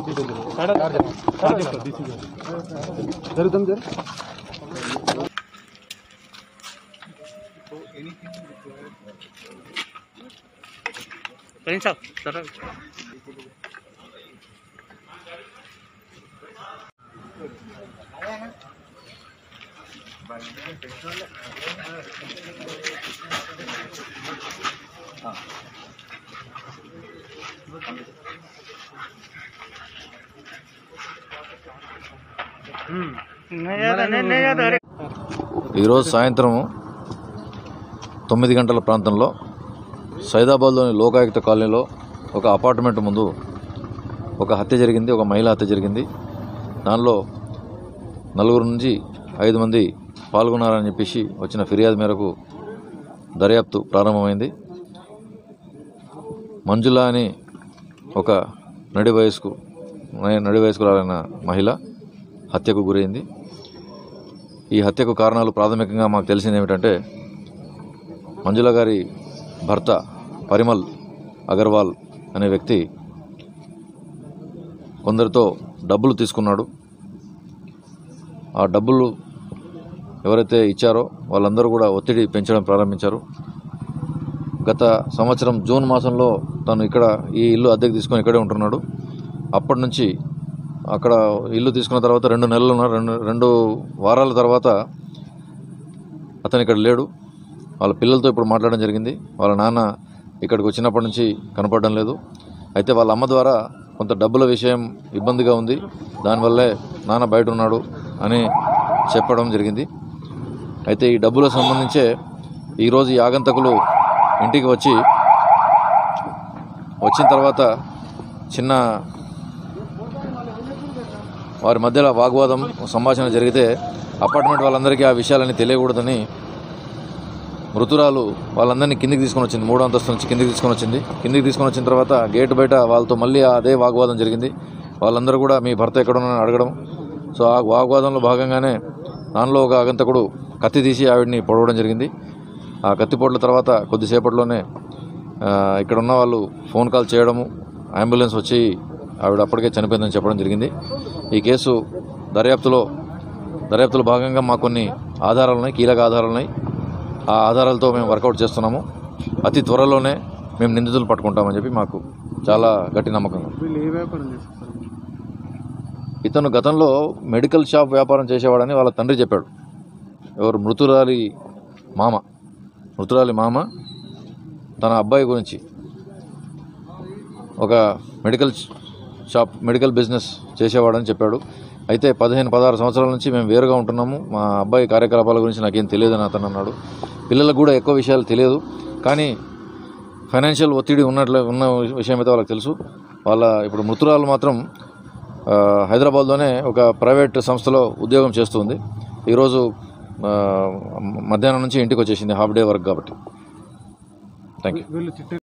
జరుగుతాం sir sir సరే ఈరోజు సాయంత్రం తొమ్మిది గంటల ప్రాంతంలో సైదాబాద్లోని లోకాయుక్త కాలనీలో ఒక అపార్ట్మెంట్ ముందు ఒక హత్య జరిగింది ఒక మహిళ హత్య జరిగింది దానిలో నలుగురు నుంచి ఐదు మంది పాల్గొన్నారని చెప్పేసి వచ్చిన ఫిర్యాదు మేరకు దర్యాప్తు ప్రారంభమైంది మంజుల అని ఒక నడి వయస్కు నడి వయస్కురాలైన మహిళ హత్యకు గురైంది ఈ హత్యకు కారణాలు ప్రాథమికంగా మాకు తెలిసింది ఏమిటంటే మంజుల గారి భర్త పరిమల్ అగర్వాల్ అనే వ్యక్తి కొందరితో డబ్బులు తీసుకున్నాడు ఆ డబ్బులు ఎవరైతే ఇచ్చారో వాళ్ళందరూ కూడా ఒత్తిడి పెంచడం ప్రారంభించారు గత సంవత్సరం జూన్ మాసంలో తను ఇక్కడ ఈ ఇల్లు అద్దెకు తీసుకొని ఇక్కడే ఉంటున్నాడు అప్పటి నుంచి అక్కడ ఇల్లు తీసుకున్న తర్వాత రెండు నెలలు ఉన్నారు రెండు రెండు వారాల తర్వాత అతను ఇక్కడ లేడు వాళ్ళ పిల్లలతో ఇప్పుడు మాట్లాడడం జరిగింది వాళ్ళ నాన్న ఇక్కడికి వచ్చినప్పటి నుంచి కనపడడం లేదు అయితే వాళ్ళ అమ్మ ద్వారా కొంత డబ్బుల విషయం ఇబ్బందిగా ఉంది దానివల్లే నాన్న బయట ఉన్నాడు అని చెప్పడం జరిగింది అయితే ఈ డబ్బులకు సంబంధించే ఈరోజు ఈ ఆగంతకులు ఇంటికి వచ్చి వచ్చిన తర్వాత చిన్న వారి మధ్యలో వాగ్వాదం సంభాషణ జరిగితే అపార్ట్మెంట్ వాళ్ళందరికీ ఆ విషయాలన్నీ తెలియకూడదని మృతురాలు వాళ్ళందరినీ కిందికి తీసుకొని వచ్చింది మూడో అంతస్తు నుంచి కిందికి తీసుకొని వచ్చింది కిందికి తీసుకొని వచ్చిన తర్వాత గేట్ బయట వాళ్ళతో మళ్ళీ అదే వాగ్వాదం జరిగింది వాళ్ళందరూ కూడా మీ భర్త ఎక్కడ ఉన్నారని అడగడం సో ఆ వాగ్వాదంలో భాగంగానే దానిలో ఒక ఆగంతకుడు కత్తి తీసి ఆవిడ్ని పొడవడం జరిగింది ఆ కత్తిపోట్ల తర్వాత కొద్దిసేపట్లోనే ఆ, ఇక్కడ ఉన్న వాళ్ళు ఫోన్ కాల్ చేయడము అంబులెన్స్ వచ్చి ఆవిడ అప్పటికే చనిపోయిందని చెప్పడం జరిగింది ఈ కేసు దర్యాప్తులో దర్యాప్తులో భాగంగా మాకు కొన్ని ఆధారాలు ఉన్నాయి కీలక ఆధారాలు ఉన్నాయి ఆ ఆధారాలతో మేము వర్కౌట్ చేస్తున్నాము అతి త్వరలోనే మేము నిందితులు పట్టుకుంటామని చెప్పి మాకు చాలా గట్టి నమ్మకం ఉంది. వీళ్ళు ఏ వ్యాపారం చేస్తారు ఇతను గతంలో మెడికల్ షాప్ వ్యాపారం చేసేవాడని వాళ్ళ తండ్రి చెప్పాడు ఎవరు మృతురాలి మామ మృతురాలి మామ తన అబ్బాయి గురించి ఒక మెడికల్ షాప్ మెడికల్ బిజినెస్ చేసేవాడని చెప్పాడు అయితే పదిహేను పదహారు సంవత్సరాల నుంచి మేము వేరుగా ఉంటున్నాము మా అబ్బాయి కార్యకలాపాల గురించి నాకేం తెలియదని అతను అన్నాడు పిల్లలకు కూడా ఎక్కువ విషయాలు తెలియదు కానీ ఫైనాన్షియల్ ఒత్తిడి ఉన్నట్లు ఉన్న విషయం అయితే వాళ్ళకి తెలుసు వాళ్ళ ఇప్పుడు మృతురాలు మాత్రం ఆ, హైదరాబాద్లోనే ఒక ప్రైవేట్ సంస్థలో ఉద్యోగం చేస్తుంది ఈరోజు ఆ, మధ్యాహ్నం నుంచి ఇంటికి వచ్చేసింది హాఫ్ డే వర్క్ కాబట్టి థ్యాంక్ యూ వీళ్ళు చిట్ట